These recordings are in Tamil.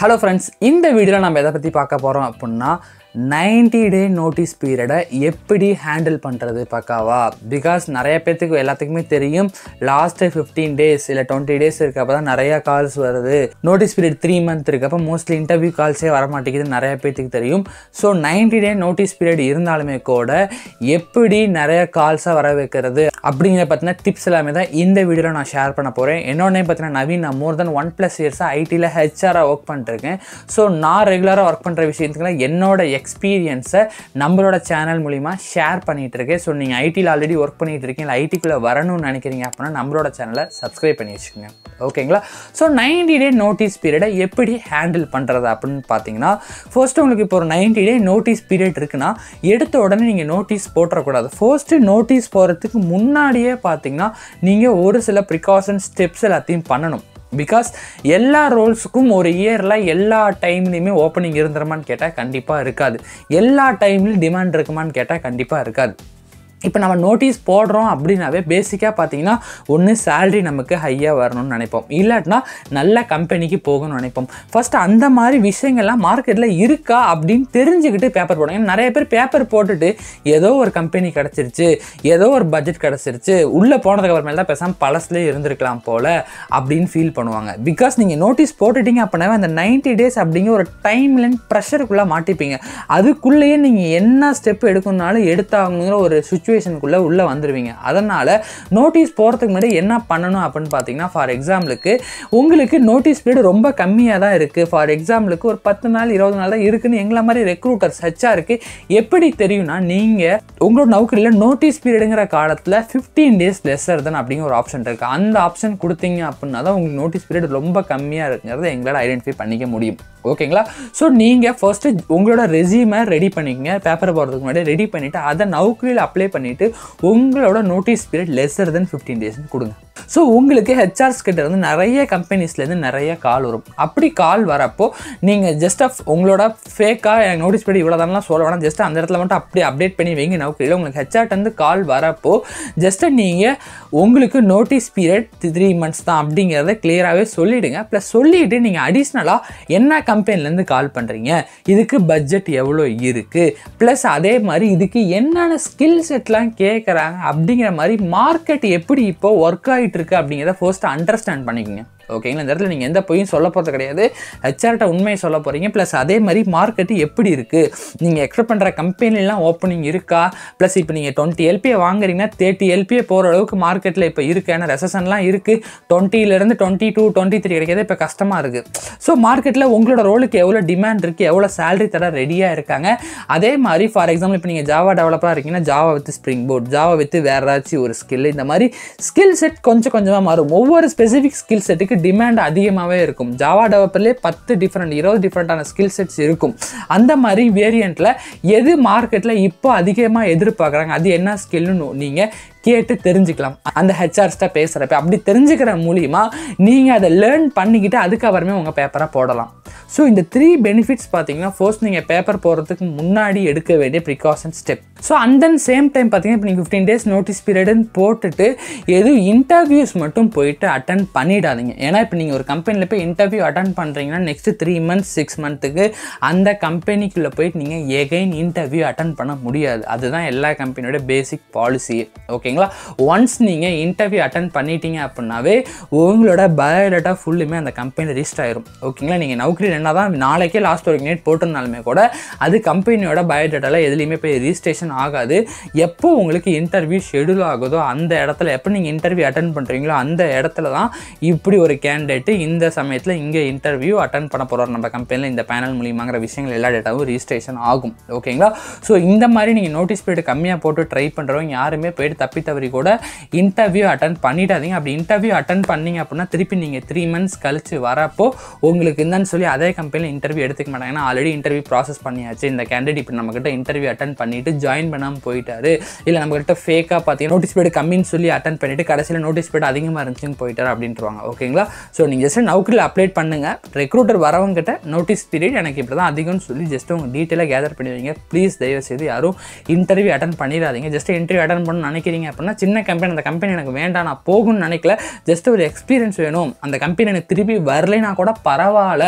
ஹலோ ஃப்ரெண்ட்ஸ் இந்த வீடியோவில் நம்ம எதை பற்றி பார்க்க போகிறோம் அப்படின்னா 90 டே நோட்டீஸ் பீரியடை எப்படி ஹேண்டில் பண்ணுறது பக்காவா பிகாஸ் நிறைய பேர்த்துக்கு எல்லாத்துக்குமே தெரியும் லாஸ்ட்டு ஃபிஃப்டீன் டேஸ் இல்லை டுவெண்ட்டி டேஸ் இருக்கப்போ தான் நிறையா கால்ஸ் வருது நோட்டீஸ் பீரியட் த்ரீ மந்த் இருக்கப்போ மோஸ்ட்லி இன்டர்வியூ கால்ஸே வர மாட்டேங்குது நிறைய பேர்த்துக்கு தெரியும் ஸோ 90 டே நோட்டீஸ் பீரியட் இருந்தாலுமே கூட எப்படி நிறைய கால்ஸாக வர வைக்கிறது அப்படிங்கிற பற்றின டிப்ஸ் எல்லாமே தான் இந்த வீடியோவில் நான் ஷேர் பண்ண போகிறேன் என்னோட நேம் பார்த்தீங்கன்னா நவீன் நான் மோர் தென் ஒன் ப்ளஸ் இயர்ஸாக ஐடியில் ஹெச்ஆராக ஒர்க் பண்ணிட்டுருக்கேன் ஸோ நான் ரெகுலராக ஒர்க் பண்ணுற விஷயத்துக்குலாம் என்னோட எக்ஸ்பீரியன்ஸை நம்மளோட சேனல் மூலிமா ஷேர் பண்ணிகிட்டு இருக்கேன் ஸோ நீங்கள் ஐடியில் ஆல்ரெடி ஒர்க் பண்ணிட்டு இருக்கீங்க இல்லை ஐடிக்குள்ளே வரணும்னு நினைக்கிறீங்க அப்படின்னா நம்மளோட சேனலை சப்ஸ்கிரைப் பண்ணி வச்சுக்கோங்க ஓகேங்களா ஸோ 90 டே நோட்டீஸ் பீரியடை எப்படி ஹேண்டில் பண்ணுறது அப்படின்னு பார்த்தீங்கன்னா ஃபர்ஸ்ட் உங்களுக்கு இப்போ ஒரு 90 டே நோட்டீஸ் பீரியட் இருக்குன்னா எடுத்த உடனே நீங்கள் நோட்டீஸ் போட்டுறக்கூடாது ஃபர்ஸ்ட்டு நோட்டீஸ் போகிறதுக்கு முன்னாடியே பார்த்தீங்கன்னா நீங்கள் ஒரு சில ப்ரிகாஷன் ஸ்டெப்ஸ் எல்லாத்தையும் பண்ணணும் பிகாஸ் எல்லா ரோல்ஸுக்கும் ஒரு இயரில் எல்லா டைம்லேயுமே ஓப்பனிங் இருந்துருமான்னு கேட்டால் கண்டிப்பாக இருக்காது எல்லா டைம்லையும் டிமாண்ட் இருக்குமான்னு கேட்டால் கண்டிப்பாக இருக்காது இப்போ நம்ம நோட்டீஸ் போடுறோம் அப்படின்னாவே பேசிக்காக பார்த்தீங்கன்னா ஒன்று சேல்ரி நமக்கு ஹையாக வரணும்னு நினைப்போம் இல்லாட்டினா நல்ல கம்பெனிக்கு போகணும்னு நினைப்போம் ஃபர்ஸ்ட் அந்த மாதிரி விஷயங்கள்லாம் மார்க்கெட்டில் இருக்கா அப்படின்னு தெரிஞ்சுக்கிட்டு பேப்பர் போடுங்க ஏன்னா நிறைய பேர் பேப்பர் போட்டுட்டு ஏதோ ஒரு கம்பெனி கிடச்சிருச்சு ஏதோ ஒரு பட்ஜெட் கிடச்சிருச்சு உள்ளே போனதுக்கு அப்புறமேல தான் பேசாமல் பழசுலேயே இருந்திருக்கலாம் போல் அப்படின்னு ஃபீல் பண்ணுவாங்க பிகாஸ் நீங்கள் நோட்டீஸ் போட்டுட்டீங்க அப்படின்னாவே அந்த 90 டேஸ் அப்படிங்கிற ஒரு டைம் லைன் ப்ரெஷருக்குள்ளே மாட்டிப்பீங்க அதுக்குள்ளேயே நீங்கள் என்ன ஸ்டெப் எடுக்கணும்னாலும் எடுத்தாகணுங்கிற ஒரு சுச்சுவேஷனுக்குள்ளே உள்ளே வந்துடுவீங்க அதனால் நோட்டீஸ் போகிறதுக்கு முன்னாடி என்ன பண்ணணும் அப்படின்னு பார்த்தீங்கன்னா ஃபார் எக்ஸாம்பிளுக்கு உங்களுக்கு நோட்டீஸ் பீரியட் ரொம்ப கம்மியாக தான் இருக்குது ஃபார் எக்ஸாம்பிளுக்கு ஒரு பத்து நாள் இருபது நாள் தான் இருக்குன்னு எங்களை மாதிரி ரெக்ரூட்டர்ஸ் ஹெச்ஆருக்கு எப்படி தெரியும்னா நீங்கள் உங்களோட நௌக்கரியில் நோட்டீஸ் பீரியடுங்கிற காலத்தில் ஃபிஃப்டீன் டேஸ் லெஸ்ஸர் தான் அப்படிங்கிற ஒரு ஆப்ஷன் இருக்குது அந்த ஆப்ஷன் கொடுத்தீங்க அப்படின்னா தான் உங்களுக்கு நோட்டீஸ் பீரியட் ரொம்ப கம்மியாக இருக்குங்கிறத எங்களால் ஐடென்டிஃபை பண்ணிக்க முடியும் ஓகேங்களா ஸோ நீங்கள் ஃபர்ஸ்ட்டு உங்களோட ரெசியூமை ரெடி பண்ணிக்கங்க பேப்பர் போகிறதுக்கு முன்னாடி ரெடி பண்ணிவிட்டு அதை நௌக்கரியில் அப்ளை பண்ணிவிட்டு உங்களோட notice period lesser than fifteen டேஸ்னு கொடுங்க ஸோ உங்களுக்கு ஹெச்ஆர்ஸ் கிட்ட இருந்து நிறைய கம்பெனிஸ்லேருந்து நிறைய கால் வரும் அப்படி கால் வரப்போ நீங்கள் ஜஸ்ட் ஆஃப் உங்களோட ஃபேக்காக எனக்கு நோட்டீஸ் பீரியட் இவ்வளோ தானலாம் சொல்ல வேணாம் ஜஸ்ட் அந்த இடத்துல மட்டும் அப்படியே அப்டேட் பண்ணி வைங்க நௌக்கரியில் உங்களுக்கு ஹெச்ஆர்ட்டேருந்து கால் வரப்போ ஜஸ்ட்டு நீங்கள் உங்களுக்கு நோட்டீஸ் பீரியட் த்ரீ மந்த்ஸ் தான் அப்படிங்கிறத கிளியராகவே சொல்லிவிடுங்க ப்ளஸ் சொல்லிவிட்டு நீங்கள் அடிஷ்னலாக என்ன கம்பெனிலேருந்து கால் பண்ணுறீங்க இதுக்கு பட்ஜெட் எவ்வளோ இருக்குது ப்ளஸ் அதே மாதிரி இதுக்கு என்னென்ன ஸ்கில் செட்லாம் கேட்குறாங்க அப்படிங்கிற மாதிரி மார்க்கெட் எப்படி இப்போ ஒர்க் ஆகிட்டு இருக்கு அப்படிங்கிறத ஃபர்ஸ்ட் அண்டர்ஸ்டாண்ட் பண்ணிக்கோங்க ஓகேங்களா இந்த இடத்துல நீங்கள் எந்த பொய்யும் சொல்ல போகிறது கிடையாது ஹெச்ஆர்ட்ட உண்மையை சொல்ல போகிறீங்க ப்ளஸ் அதே மாதிரி மார்க்கெட்டு எப்படி இருக்குது நீங்கள் எக்ஸ்பெக்ட் பண்ணுற கம்பெனிலாம் ஓப்பனிங் இருக்கா ப்ளஸ் இப்போ நீங்கள் டுவெண்ட்டி எல்பியை வாங்குறீங்கன்னா தேர்ட்டி எல்பியை போகிற அளவுக்கு மார்க்கெட்டில் இப்போ இருக்குது ஏன்னா ரெசஷன்லாம் இருக்குது டுவெண்ட்டிலேருந்து டுவெண்ட்டி டூ டுவெண்ட்டி த்ரீ கிடைக்கிறது இப்போ கஷ்டமாக இருக்குது ஸோ மார்க்கெட்டில் உங்களோட ரோலுக்கு எவ்வளோ டிமாண்ட் இருக்குது எவ்வளோ சேலரி தர ரெடியாக இருக்காங்க அதே மாதிரி ஃபார் எக்ஸாம்பிள் இப்போ நீங்கள் ஜாவா டெவலப்பராக இருக்கீங்கன்னா Java with spring boot Java with வேறு ஏதாச்சும் ஒரு ஸ்கில் இந்த மாதிரி ஸ்கில் செட் கொஞ்சம் கொஞ்சமாக மாறும் ஒவ்வொரு ஸ்பெசிஃபிக் ஸ்கில் செட்டுக்கு டிமாண்ட் அதிகமாகவே இருக்கும் ஜாவா டெவலப்பர்லேயே பத்து டிஃப்ரெண்ட் இருபது டிஃப்ரெண்ட்டான ஸ்கில் செட்ஸ் இருக்கும் அந்த மாதிரி வேரியண்ட்டில் எது மார்க்கெட்டில் இப்போ அதிகமாக எதிர்பார்க்குறாங்க அது என்ன ஸ்கில்னு நீங்கள் கேட்டு தெரிஞ்சுக்கலாம் அந்த ஹெச்ஆர்ஸ்ட்ட பேசுகிறப்ப அப்படி தெரிஞ்சுக்கிற மூலிமா நீங்கள் அதை லேர்ன் பண்ணிக்கிட்டு அதுக்கப்புறமே உங்கள் பேப்பரை போடலாம் ஸோ இந்த த்ரீ பெனிஃபிட்ஸ் பார்த்தீங்கன்னா ஃபர்ஸ்ட் நீங்கள் பேப்பர் போகிறதுக்கு முன்னாடி எடுக்க வேண்டிய precaution step so and then same time பார்த்தீங்கன்னா இப்போ நீங்கள் ஃபிஃப்டீன் டேஸ் நோட்டீஸ் பீரியடுன்னு போட்டுட்டு எதுவும் இன்டர்வியூஸ் மட்டும் போயிட்டு அட்டன் பண்ணிடாதீங்க ஏன்னா இப்போ நீங்கள் ஒரு கம்பெனியில் போய் இன்டர்வியூ அட்டன் பண்ணுறீங்கன்னா நெக்ஸ்ட் த்ரீ மந்த்ஸ் சிக்ஸ் மந்த்துக்கு அந்த கம்பெனிக்குள்ளே போயிட்டு நீங்கள் எகைன் இன்டர்வியூ அட்டன் பண்ண முடியாது அதுதான் எல்லா கம்பெனியோட பேசிக் பாலிசியே ஓகேங்களா ஒன்ஸ் நீங்கள் இன்டர்வியூ அட்டன் பண்ணிட்டீங்க அப்படின்னாவே உங்களோட பயோடேட்டா ஃபுல்லுமே அந்த கம்பெனி ரிஜிஸ்டர் ஆயிரும் ஓகேங்களா நீங்கள் நௌக்கரியில் என்ன தான் நாளைக்கே லாஸ்ட் ஒரு நேட் போட்டிருந்தாலுமே கூட அது கம்பெனியோட பயோடேட்டாவில் எதுலேயுமே போய் ரிஜிஸ்ட்ரேஷன் ஆகாது எப்போ உங்களுக்கு இன்டர்வியூ ஷெடியூல் ஆகுதோ அந்த இடத்துல எப்போ நீங்கள் இன்டர்வியூ அட்டன் பண்ணுறீங்களோ அந்த இடத்துல தான் இப்படி ஒரு கேண்டிடேட்டு இந்த சமயத்தில் இங்கே இன்டர்வியூ அட்டன் பண்ண போகிறார் நம்ம கம்பெனியில் இந்த பேனல் மூலியமாங்கிற விஷயங்கள் எல்லா டேட்டாவும் ரிஜிஸ்ட்ரேஷன் ஆகும் ஓகேங்களா ஸோ இந்த மாதிரி நீங்கள் நோட்டீஸ் பீரியட் கம்மியாக போட்டு ட்ரை பண்ணுறவங்க யாருமே போயிட்டு தப்பி தவறி கூட இன்டர்வியூ அட்டன் பண்ணிடாதீங்க அப்படி இன்டர்வியூ அட்டன் பண்ணீங்க அப்படின்னா திருப்பி நீங்கள் த்ரீ மந்த்ஸ் கழிச்சு வரப்போ உங்களுக்கு என்னன்னு சொல்லி அதே கம்பெனியில் இன்டர்வியூ எடுத்துக்க மாட்டாங்க ஏன்னா ஆல்ரெடி இன்டர்வியூ ப்ராசஸ் பண்ணியாச்சு இந்த கேண்டிடேட் இப்போ நம்மக்கிட்ட இன்டர்வியூ அட்டன் பண்ணிட்டு ஜாயின் பண்ணாமல் போயிட்டாரு இல்லை நம்மகிட்ட ஃபேக்காக பார்த்தீங்கன்னா நோட்டீஸ் பீரியட் கம்மின்னு சொல்லி அட்டன் பண்ணிட்டு கடைசியில் நோட்டீஸ் பீரியட் அதிகமாக இருந்துச்சுன்னு போயிட்டாரு அப்படின்ட்டுருவாங்க ஓகேங்களா ஸோ நீங்கள் ஜஸ்ட் நௌக்கரியில் அப்ளை பண்ணுங்கள் ரெக்ரூட்டர் வரவங்கிட்ட நோட்டீஸ் பீரியட் எனக்கு இப்படி தான் அதிகம்னு சொல்லி ஜஸ்ட் உங்கள் டீட்டெயிலாக கேதர் பண்ணி வைங்க ப்ளீஸ் தயவு செய்து யாரும் இன்டர்வியூ அட்டன் பண்ணிடாதீங்க ஜஸ்ட் இன்டர்வியூ அட்டன் பண்ணணும்னு நினைக்கிறீங்க அப்படின்னா சின்ன கம்பெனி அந்த கம்பெனி எனக்கு வேண்டாம் நான் போகணும்னு நினைக்கல ஜஸ்ட் ஒரு எக்ஸ்பீரியன்ஸ் வேணும் அந்த கம்பெனி எனக்கு திருப்பி வரலைனா கூட பரவாயில்ல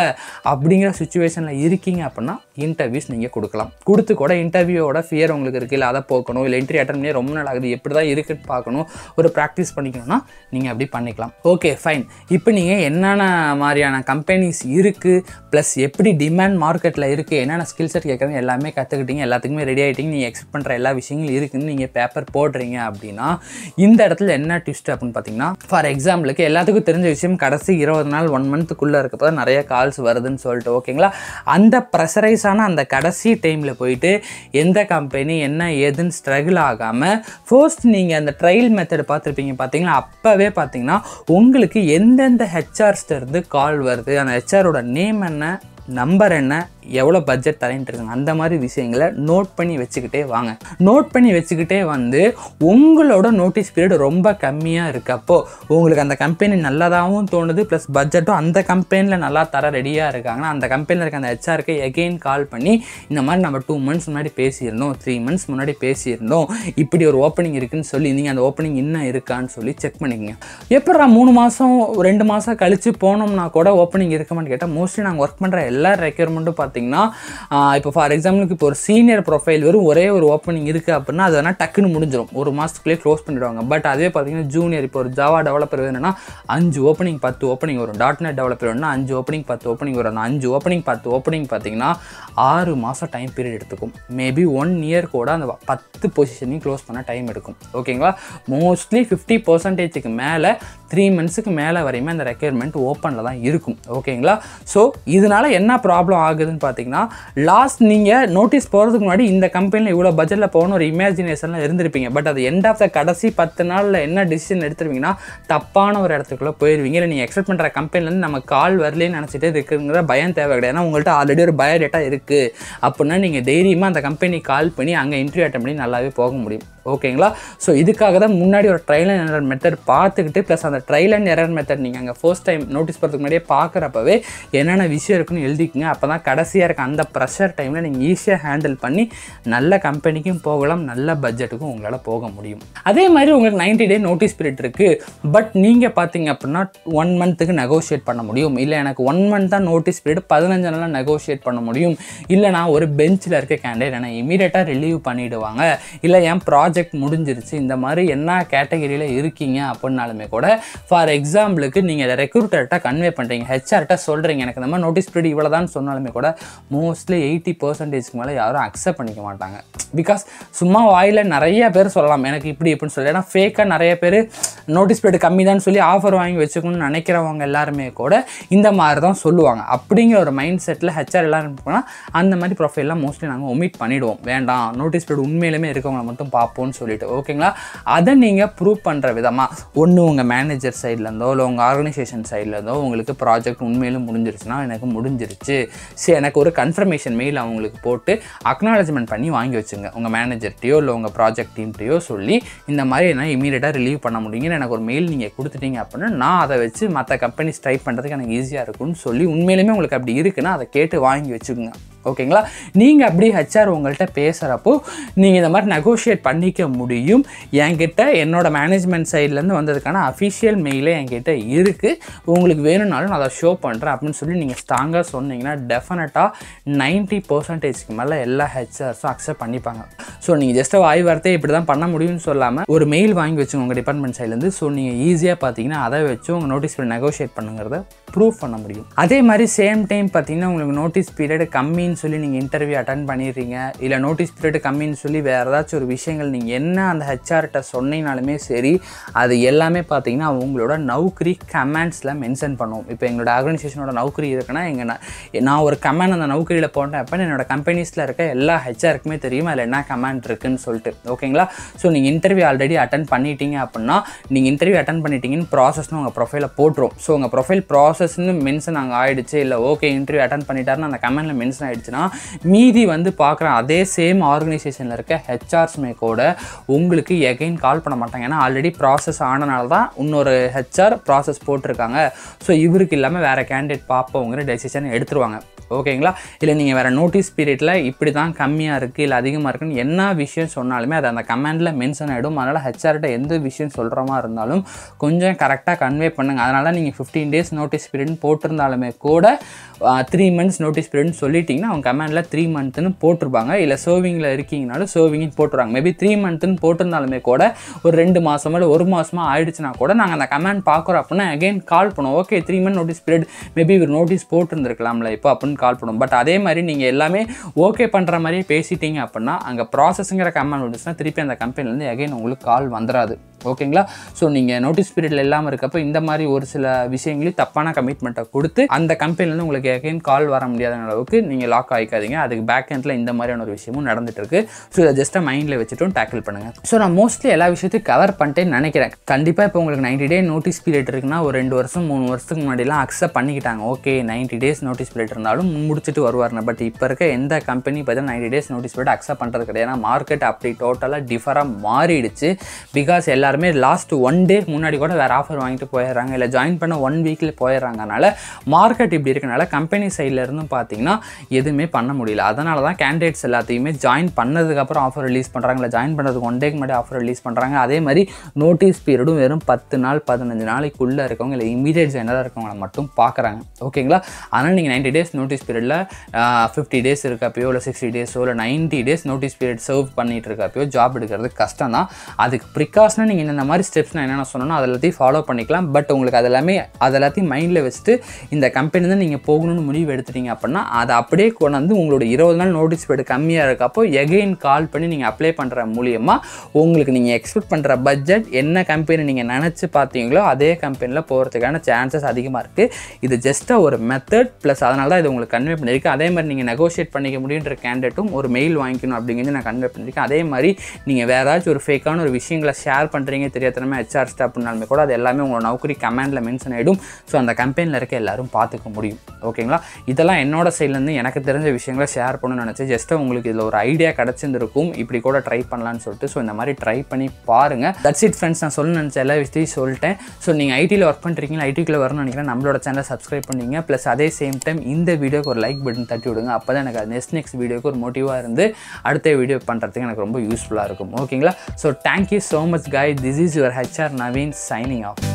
அப்படிங்கிற சுச்சுவேஷனில் இருக்கீங்க அப்படின்னா இன்டர்வியூஸ் நீங்கள் கொடுக்கலாம் கொடுத்து கூட இன்டர்வியூவோட ஃபியர் உங்களுக்கு இருக்குது இல்லை அதை போக்கணும் இல்லை இன்டர்வியூ அட்டன் பண்ணி ரொம்ப நாள் ஆகுது எப்படி தான் இருக்குன்னு பார்க்கணும் ஒரு ப்ராக்டிஸ் பண்ணிக்கணும்னா நீங்கள் அப்படி பண்ணிக்கலாம் ஓகே ஃபைன் இப்போ நீங்கள் என்னென்ன மாதிரியான கம்பெனிஸ் இருக்குது ப்ளஸ் எப்படி டிமாண்ட் மார்க்கெட்டில் இருக்குது என்னென்ன ஸ்கில் செட் கேட்குறது எல்லாமே கற்றுக்கிட்டீங்க எல்லாத்துக்குமே ரெடி ஆகிட்டீங்க நீங்கள் எக்ஸ்பெக்ட் பண்ணுற எல்லா விஷயங்களும் இருக்குன்னு நீங்கள் பேப்பர் போடுறீங்க அப்படின்னா இந்த இடத்துல என்ன ட்விஸ்ட் அப்படின்னு பார்த்தீங்கன்னா ஃபார் எக்ஸாம்பிளுக்கு எல்லாத்துக்கும் தெரிஞ்ச விஷயம் கடைசி இருபது நாள் ஒன் மந்த்துக்குள்ளே இருக்கப்போ நிறைய கால்ஸ் வருதுன்னு சொல்லிட்டு ஓகேங்களா அந்த ப்ரெஷரைஸான அந்த கடைசி டைமில் போயிட்டு எந்த கம்பெனி என்ன ஏதுன்னு ஸ்ட்ரகிள் ஆகாமல் ஃபர்ஸ்ட் நீங்கள் அந்த ட்ரையல் மெத்தட் பார்த்துருப்பீங்க பார்த்தீங்களா அப்போவே பார்த்தீங்கன்னா உங்களுக்கு எந்தெந்த ஹெச்ஆர்ஸ்ட இருந்து கால் வருது அந்த ஹெச்ஆரோட நேம் என்ன நம்பர் என்ன எவ்வளோ பட்ஜெட் தரேன்ட்டு இருக்காங்க அந்த மாதிரி விஷயங்களை நோட் பண்ணி வச்சுக்கிட்டே வாங்க நோட் பண்ணி வச்சுக்கிட்டே வந்து உங்களோட நோட்டீஸ் பீரியட் ரொம்ப கம்மியாக இருக்கப்போ உங்களுக்கு அந்த கம்பெனி நல்லதாகவும் தோணுது ப்ளஸ் பட்ஜெட்டும் அந்த கம்பெனியில் நல்லா தர ரெடியாக இருக்காங்கன்னா அந்த கம்பெனியில் இருக்க அந்த ஹெச்ஆருக்கு எகெயின் கால் பண்ணி இந்த மாதிரி நம்ம டூ மந்த்ஸ் முன்னாடி பேசியிருந்தோம் த்ரீ மந்த்ஸ் முன்னாடி பேசியிருந்தோம் இப்படி ஒரு ஓப்பனிங் இருக்குன்னு சொல்லி நீங்கள் அந்த ஓப்பனிங் இன்னும் இருக்கான்னு சொல்லி செக் பண்ணிக்கங்க எப்படா மூணு மாதம் ரெண்டு மாதம் கழித்து போனோம்னா கூட ஓப்பனிங் இருக்குமான்னு கேட்டால் மோஸ்ட்லி நாங்கள் ஒர்க் பண்ணுற எல்லா ரெக்யர்மெண்ட்டும் பார்த்தீங்கன்னா ஆஹ் இப்போ ஃபார் எக்ஸாம்பிளுக்கு இப்போ ஒரு சீனியர் ப்ரொஃபைல் வெறும் ஒரே ஒரு ஓப்பனிங் இருக்குது அப்படின்னா அது வேணால் டக்குன்னு முடிஞ்சிடும் ஒரு மாதத்துக்குள்ளே க்ளோஸ் பண்ணிடுவாங்க பட் அதுவே பார்த்தீங்கன்னா ஜூனியர் இப்போ ஒரு ஜாவா டெவலப்பர் வேணும்னா அஞ்சு ஓப்பனிங் பத்து ஓப்பனிங் வரும் டாட் நெட் டெவலப்பர் வேணும்னா அஞ்சு ஓப்பனிங் பத்து ஓப்பனிங் வரும் அந்த அஞ்சு ஓப்பனிங் பத்து ஓப்பனிங் பார்த்தீங்கன்னா ஆறு மாதம் டைம் பீரியட் எடுத்துக்கும் மேபி ஒன் இயர் கூட அந்த பத்து பொசிஷனையும் க்ளோஸ் பண்ண டைம் எடுக்கும் ஓகேங்களா மோஸ்ட்லி ஃபிஃப்டி பர்சன்டேஜுக்கு மேலே த்ரீ மந்த்ஸுக்கு மேலே வரையுமே அந்த ரெக்யர்மெண்ட் ஓப்பனில் தான் இருக்கும் ஓகேங்களா ஸோ இதனால என்ன ப்ராப்ளம் ஆகுதுன்னு பார்த்தீங்கன்னா லாஸ்ட் நீங்கள் நோட்டீஸ் போகிறதுக்கு முன்னாடி இந்த கம்பெனியில் இவ்வளோ பட்ஜெட்டில் போகணும் ஒரு இமேஜினேஷனில் இருந்திருப்பீங்க பட் அது எண்ட் ஆஃப் த கடைசி பத்து நாளில் என்ன டிசிஷன் எடுத்துருவீங்கன்னா தப்பான ஒரு இடத்துக்குள்ளே போயிருவீங்க இல்லை நீங்கள் எக்ஸ்பெக்ட் பண்ணுற கம்பெனிலேருந்து நம்ம கால் வரலேன்னு நினச்சிட்டு இருக்குங்கிற பயம் தேவை கிடையாது ஏன்னா உங்கள்கிட்ட ஆல்ரெடி ஒரு பயோடேட்டா இருக்குது அப்படின்னா நீங்கள் தைரியமாக அந்த கம்பெனி கால் பண்ணி அங்கே இன்டர்வியூ அட்டன் பண்ணி நல்லாவே போக முடியும் ஓகேங்களா ஸோ இதுக்காக தான் முன்னாடி ஒரு ட்ரையல் அண்ட் எரர் மெத்தட் பார்த்துக்கிட்டு ப்ளஸ் அந்த ட்ரையல் அண்ட் எரர் மெத்தட் நீங்கள் அங்கே ஃபர்ஸ்ட் டைம் நோட்டீஸ் பண்ணுறதுக்கு முன்னாடியே பார்க்குறப்பவே என்னென்ன விஷயம் இருக்குன்னு எழுதிக்கங்க அப்போ தான் கடைசியாக இருக்க அந்த ப்ரெஷர் டைமில் நீங்கள் ஈஸியாக ஹேண்டில் பண்ணி நல்ல கம்பெனிக்கும் போகலாம் நல்ல பட்ஜெட்டுக்கும் உங்களால் போக முடியும் அதே மாதிரி உங்களுக்கு 90 டே நோட்டீஸ் பீரியட் இருக்குது பட் நீங்கள் பார்த்தீங்க அப்படின்னா ஒன் மந்த்துக்கு நெகோஷியேட் பண்ண முடியும் இல்லை எனக்கு ஒன் மந்த் தான் நோட்டீஸ் பீரியட் பதினஞ்சு நாளாக நெகோஷியேட் பண்ண முடியும் இல்லை நான் ஒரு பெஞ்சில் இருக்க கேண்டிடேட் என்ன இமீடியட்டாக ரிலீவ் பண்ணிவிடுவாங்க இல்லை என் ப்ராஜெக்ட் முடிஞ்சிருச்சு இந்த மாதிரி என்ன கேட்டகரியில் இருக்கீங்க அப்படின்னாலுமே கூட ஃபார் எக்ஸாம்பிளுக்கு நீங்கள் இதை ரெக்ரூட்டர்கிட்ட கன்வே பண்ணுறீங்க ஹெச்ஆர்கிட்ட சொல்கிறீங்க எனக்கு இந்த மாதிரி நோட்டீஸ் பீரியட் இவ்வளோ தான் சொன்னாலுமே கூட மோஸ்ட்லி எயிட்டி பர்சன்டேஜ்க்கு மேலே யாரும் அக்செப்ட் பண்ணிக்க மாட்டாங்க பிகாஸ் சும்மா வாயில் நிறைய பேர் சொல்லலாம் எனக்கு இப்படி இப்படின்னு சொல்லி ஏன்னா ஃபேக்காக நிறைய பேர் நோட்டீஸ் பீரியட் கம்மி தான் சொல்லி ஆஃபர் வாங்கி வச்சுக்கணும்னு நினைக்கிறவங்க எல்லாருமே கூட இந்த மாதிரி தான் சொல்லுவாங்க அப்படிங்கிற ஒரு மைண்ட் செட்டில் ஹெச்ஆர் எல்லாரும் போனால் அந்த மாதிரி ப்ரொஃபைல்லாம் மோஸ்ட்லி நாங்கள் ஒமிட் பண்ணிவிடுவோம் வேண்டாம் நோட்டீஸ் பீரியட் உண்மையிலுமே இருக்கவங்களை மட்டும் பார்ப்போம்னு சொல்லிட்டு ஓகேங்களா அதை நீங்கள் ப்ரூவ் பண்ணுற விதமாக ஒன்று உங்கள் மேனேஜர் சைட்லேருந்தோ இல்லை உங்கள் ஆர்கனைசேஷன் சைட்லேருந்தோ உங்களுக்கு ப்ராஜெக்ட் உண்மையிலும் முடிஞ்சிருச்சுன்னா எனக்கு முடிஞ்சிருச்சு சரி எனக்கு ஒரு கன்ஃபர்மேஷன் மெயில் அவங்களுக்கு போட்டு அக்னாலஜ்மெண்ட் பண்ணி வாங்கி வச்சுங்க உங்கள் மேனேஜர்கிட்டயோ இல்லை உங்கள் ப்ராஜெக்ட் டீம்கிட்டயோ சொல்லி இந்த மாதிரி என்ன இமீடியட்டாக ரிலீவ் பண்ண முடியுங்கன்னு எனக்கு ஒரு மெயில் நீங்கள் கொடுத்துட்டீங்க அப்படின்னா நான் அதை வச்சு மற்ற கம்பெனிஸ் ட்ரை பண்ணுறதுக்கு எனக்கு ஈஸியாக இருக்கும்னு சொல்லி உண்மையிலுமே உங்களுக்கு அப்படி இருக்குன்னா அதை கேட்டு வாங்கி வச்சுக்கோங்க ஓகேங்களா நீங்கள் அப்படி ஹெச்ஆர் உங்கள்கிட்ட பேசுகிறப்போ நீங்கள் இந்த மாதிரி நெகோஷியேட் பண்ணிக்க முடியும் என்கிட்ட என்னோட மேனேஜ்மெண்ட் சைட்லேருந்து வந்ததுக்கான அஃபிஷியல் மெயிலே என்கிட்ட இருக்குது உங்களுக்கு வேணும்னாலும் நான் அதை ஷோ பண்ணுறேன் அப்படின்னு சொல்லி நீங்கள் ஸ்ட்ராங்காக சொன்னீங்கன்னா டெஃபினட்டாக நைன்ட்டி பர்சன்டேஜ்க்கு மேலே எல்லா ஹெச்ஆர்ஸும் அக்செப்ட் பண்ணிப்பாங்க ஸோ நீங்கள் ஜஸ்ட் வாய் வார்த்தையை இப்படி தான் பண்ண முடியும்னு சொல்லாமல் ஒரு மெயில் வாங்கி வச்சுங்க உங்கள் டிபார்ட்மெண்ட் சைட்லேருந்து ஸோ நீங்கள் ஈஸியாக பார்த்தீங்கன்னா அதை வச்சு உங்கள் நோட்டீஸ் பீரியட் நெகோஷியேட் பண்ணுங்கிறத ப்ரூவ் பண்ண முடியும் அதே மாதிரி சேம் டைம் பார்த்தீங்கன்னா உங்களுக்கு நோட்டீஸ் பீரியட் கம்மின்னு சொல்லி நீங்கள் இன்டர்வியூ அட்டன் பண்ணிடுறீங்க இல்லை நோட்டீஸ் பீரியட் கம்மின்னு சொல்லி வேறு ஏதாச்சும் ஒரு விஷயங்கள் நீங்கள் என்ன அந்த ஹெச்ஆர்கிட்ட சொன்னீங்கனாலுமே சரி அது எல்லாமே பார்த்தீங்கன்னா உங்களோட நௌக்கரி கமெண்ட்ஸில் மென்ஷன் பண்ணுவோம் இப்போ எங்களோட ஆர்கனைசேஷனோட நௌக்கரி இருக்குன்னா எங்கள் நான் ஒரு கமெண்ட் அந்த நௌக்கரியில் போட்டேன் அப்போ என்னோட கம்பெனிஸில் இருக்க எல்லா ஹெச்ஆருக்குமே தெரியும் அதில் என்ன கமெண்ட் இருக்குன்னு சொல்லிட்டு ஓகேங்களா ஸோ நீங்கள் இன்டர்வியூ ஆல்ரெடி அட்டன் பண்ணிட்டீங்க அப்படின்னா நீங்கள் இன்டர்வியூ அட்டன் பண்ணிட்டீங்கன்னு ப்ராசஸ்னு உங்கள் ப்ரொஃபைலில் போட்டுரும் ஸோ உங்கள் ப்ரொஃபைல் ப்ராசஸ்னு மென்ஷன் அங்கே ஆயிடுச்சு இல்லை ஓகே இன்டர்வியூ அட்டன் பண்ணிட்டாருன்னு அந்த கமெண்ட்டில் மென்ஷன் ஆயிடுச்சுன்னா மீதி வந்து பார்க்குற அதே சேம் ஆர்கனைசேஷனில் இருக்க ஹெச்ஆர்ஸ்மே கூட உங்களுக்கு எகைன் கால் பண்ண மாட்டாங்க ஏன்னா ஆல்ரெடி ப்ராசஸ் ஆனனால தான் இன்னொரு ஹெச்ஆர் ப்ராசஸ் போட்டிருக்காங்க ஸோ இவருக்கு இல்லாமல் வேறு கேண்டிடேட் பார்ப்போங்கிற டெசிஷன் எடுத்துருவாங்க ஓகேங்களா இல்லை நீங்கள் வேறு நோட்டீஸ் பீரியடில் இப்படி தான் கம்மியாக இருக்குது இல்லை அதிகமாக இருக்குன்னு என்ன விஷயம் சொன்னாலுமே அது அந்த கமெண்டில் மென்ஷன் ஆகிடும் அதனால் ஹெச்ஆர்கிட்ட எந்த விஷயம் சொல்கிற மாதிரி இருந்தாலும் கொஞ்சம் கரெக்டாக கன்வே பண்ணுங்கள் அதனால் நீங்கள் ஃபிஃப்டீன் டேஸ் நோட்டீஸ் பீரியட்னு போட்டிருந்தாலுமே கூட த்ரீ மந்த்ஸ் நோட்டீஸ் பீரியட்னு சொல்லிட்டிங்கன்னா அவங்க கமெண்டில் த்ரீ மந்த்துன்னு போட்டிருப்பாங்க இல்லை சர்விங்கில் இருக்கீங்கனாலும் சர்விங்னு போட்டுருவாங்க மேபி த்ரீ மந்த்துன்னு போட்டிருந்தாலுமே கூட ஒரு ரெண்டு மாதமோ இல்லை ஒரு மாதமாக ஆயிடுச்சுன்னா கூட நாங்கள் அந்த கமெண்ட் பார்க்குறோம் அப்படின்னா அகைன் கால் பண்ணுவோம் okay three month notice period maybe இவர் நோட்டீஸ் போட்டிருந்துருக்கலாம்ல இப்போ அப்படின்னு கால் பண்ணுவோம் பட் அதே மாதிரி நீங்கள் எல்லாமே ஓகே பண்ணுற மாதிரியே பேசிட்டீங்க அப்படின்னா அங்கே ப்ராசஸுங்கிற கமெண்ட் வந்துச்சுன்னா திருப்பி அந்த கம்பெனிலேருந்து அகைன் உங்களுக்கு கால் வந்துடாது ஓகேங்களா ஸோ நீங்கள் நோட்டீஸ் பீரியடில் இல்லாமல் இருக்கப்போ இந்த மாதிரி ஒரு சில விஷயங்களையும் தப்பான கமிட்மெண்ட்டை கொடுத்து அந்த கம்பெனிலேருந்து உங்களுக்கு அகைன் கால் வர முடியாத அளவுக்கு நீங்கள் லாக் ஆகிக்காதீங்க அதுக்கு பேக் எண்டில் இந்த மாதிரியான ஒரு விஷயமும் நடந்துட்டு இருக்கு ஸோ இதை ஜஸ்ட்டாக மைண்டில் வச்சுட்டும் டேக்கிள் பண்ணுங்கள் ஸோ நான் மோஸ்ட்லி எல்லா விஷயத்தையும் கவர் பண்ணிட்டேன்னு நினைக்கிறேன் கண்டிப்பாக இப்போ உங்களுக்கு நைன்டி டே நோட்டீஸ் பீரியட் இருக்குன்னா ஒரு ரெண்டு வருஷம் மூணு வருஷத்துக்கு முன்னாடிலாம் அக்செப்ட் பண்ணிக்கிட்டாங்க okay ninety days notice period இருந்தாலும் முடிச்சுட்டு வருவார்னு பட் இப்போ இருக்க எந்த கம்பெனி பார்த்தீங்கன்னா ninety days notice period accept பண்ணுறது கிடையாது ஏன்னா மார்க்கெட் அப்படி டோட்டலாக டிஃபராக மாறிடுச்சு பிகாஸ் எல்லாருமே லாஸ்ட் ஒன் டே முன்னாடி கூட வேறு ஆஃபர் வாங்கிட்டு போயிடுறாங்க இல்லை ஜாயின் பண்ண ஒன் வீக்கில் போயிடுறாங்கனால மார்க்கெட் இப்படி இருக்கனால கம்பெனி சைடில் இருந்தும் பார்த்தீங்கன்னா எதுவுமே பண்ண முடியல அதனால தான் கேண்டிடேட்ஸ் எல்லாத்தையுமே ஜாயின் பண்ணதுக்கப்புறம் ஆஃபர் ரிலீஸ் பண்ணுறாங்க இல்லை ஜாயின் பண்ணுறதுக்கு ஒன் டேக்கு முன்னாடி ஆஃபர் ரிலீஸ் பண்ணுறாங்க அதே மாதிரி நோட்டீஸ் பீரியடும் வெறும் பத்து நாள் பதினஞ்சு நாளைக்குள்ளே இருக்கவங்க இல்லை இமீடியட் ஜெனராக இருக்கவங்கள மட்டும் பார்க்குறாங்க ஓகேங்களா அதனால் நீங்கள் நைன்டி டேஸ் நோட்டீஸ் பீரியடில் ஃபிஃப்டி டேஸ் இருக்கப்பயோ இல்லை சிக்ஸ்டி டேஸோ இல்லை ninety days notice period serve பண்ணிட்டு இருக்கப்பயோ ஜாப் எடுக்கிறது கஷ்டம் தான் அதுக்கு ப்ரிகாஷனாக நீங்கள் இந்த மாதிரி ஸ்டெப்ஸ் நான் என்னென்ன சொன்னோன்னா அது எல்லாத்தையும் ஃபாலோ பண்ணிக்கலாம் பட் உங்களுக்கு அது எல்லாமே அது எல்லாத்தையும் மைண்டில் வச்சுட்டு இந்த கம்பெனி தான் நீங்கள் போகணும்னு முடிவு எடுத்துட்டீங்க அப்படின்னா அதை அப்படியே கொண்டு வந்து உங்களோட இருபது நாள் நோட்டீஸ் பீரியட் கம்மியாக இருக்கப்போ எகெயின் கால் பண்ணி நீங்கள் அப்ளை பண்ணுற மூலியமாக உங்களுக்கு நீங்கள் எக்ஸ்பெக்ட் பண்ணுற பட்ஜெட் என்ன கம்பெனி நீங்கள் நினச்சி பார்த்தீங்களோ அதே கம்பெனியில் போகிறதுக்கான சான்சஸ் அதிகமாக இருக்குது இது ஜஸ்ட்டாக ஒரு மெத்தட் ப்ளஸ் அதனால தான் இது உங்களுக்கு கன்வே பண்ணியிருக்கேன் அதே மாதிரி நீங்கள் நெகோஷியேட் பண்ணிக்க முடியுன்ற கேண்டிடேட்டும் ஒரு மெயில் வாங்கிக்கணும் அப்படிங்கிறது நான் கன்வே பண்ணியிருக்கேன் அதே மாதிரி நீங்கள் வேறு ஏதாச்சும் ஒரு ஃபேக்கான ஒரு விஷயங்களை ஷேர் பண்ணுறீங்க தெரியாதனமே ஹெச்ஆர் ஸ்டாப்னாலுமே கூட அது எல்லாமே உங்களோட நௌக்கரி கமெண்டில் மென்ஷன் ஆகிடும் ஸோ அந்த கம்பெனியில் இருக்க எல்லாரும் பார்த்துக்க முடியும் ஓகேங்களா இதெல்லாம் என்னோட சைட்லேருந்து எனக்கு தெரிஞ்ச விஷயங்களை ஷேர் பண்ணணும்னு நினச்சி ஜஸ்ட்டு உங்களுக்கு இதில் ஒரு ஐடியா கிடச்சிருந்துருக்கும் இப்படி கூட ட்ரை பண்ணலான்னு சொல்லிட்டு ஸோ இந்த மாதிரி ட்ரை பண்ணி பாருங்கள் தட்ஸ் இட் ஃப்ரெண்ட்ஸ் நான் சொல்ல நினச்ச எல்லா விஷயத்தையும் சொல்லிட்டேன் ஸோ நீங்கள் ஐடியில் ஒர்க் பண்ணுறீங்களா ஐடிக்குள்ளே வரணும்னு நினைக்கிறேன் நம்மளோட சேனலை சப்ஸ்கிரைப் பண்ணிங்க ப்ளஸ் அதே சேம் டைம் இந்த வீடியோக்கு ஒரு லைக் பட்டன் தட்டி விடுங்க அப்போ தான் எனக்கு நெக்ஸ்ட் நெக்ஸ்ட் வீடியோக்கு ஒரு மோட்டிவாக இருந்து அடுத்த வீடியோ பண்ணுறதுக்கு எனக்கு ரொம்ப யூஸ்ஃபுல்லாக இருக்கும் ஓகேங்களா so thank you so much guys this is your HR Naveen signing of